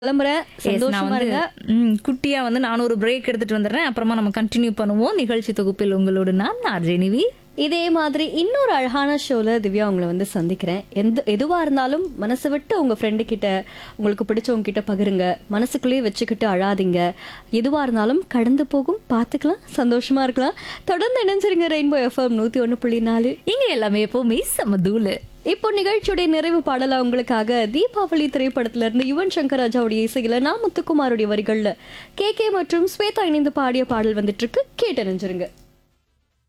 கிளம்புறேன் Yes, நான் சந்தோஷமா வந்து இருங்க ம், குட்டியா வந்து நான் ஒரு பிரேக் எடுத்துட்டு வந்துடுறேன் அப்புறமா நம்ம கண்டினியூ பண்ணுவோம் நிகழ்ச்சி தொகுப்பில் உங்களோடு நான் ஆர்ஜே நிவி இதே மாதிரி இன்னொரு அழகான ஷோல திவ்யா உங்களை வந்து சந்திக்கிறேன் எந்த எதுவா இருந்தாலும் மனசை விட்டு உங்க ஃப்ரெண்டு கிட்ட உங்களுக்கு பிடிச்சவங்க கிட்ட பகிருங்க மனசுக்குள்ளேயே வச்சுக்கிட்டு அழாதீங்க எதுவா இருந்தாலும் கடந்து போகும் பார்த்துக்கலாம் சந்தோஷமா இருக்கலாம் தொடர்ந்து இணைஞ்சிருங்க ரெயின்போ எஃப்எம் நூத்தி ஒண்ணு புள்ளி நாலு இங்க எல்லாமே எப்பவுமே செம தூளு இப்போ நிகழ்ச்சியுடைய நிறைவு பாடலா உங்களுக்காக தீபாவளி திரைப்படத்துல இருந்து யுவன் சங்கர் ராஜாவுடைய இசையில நான் முத்துக்குமாருடைய வரிகள்ல கே கே மற்றும் ஸ்வேதா இணைந்து பாடிய பாடல் வந்துட்டு இருக்கு கேட்டு நினைஞ்சிருங்க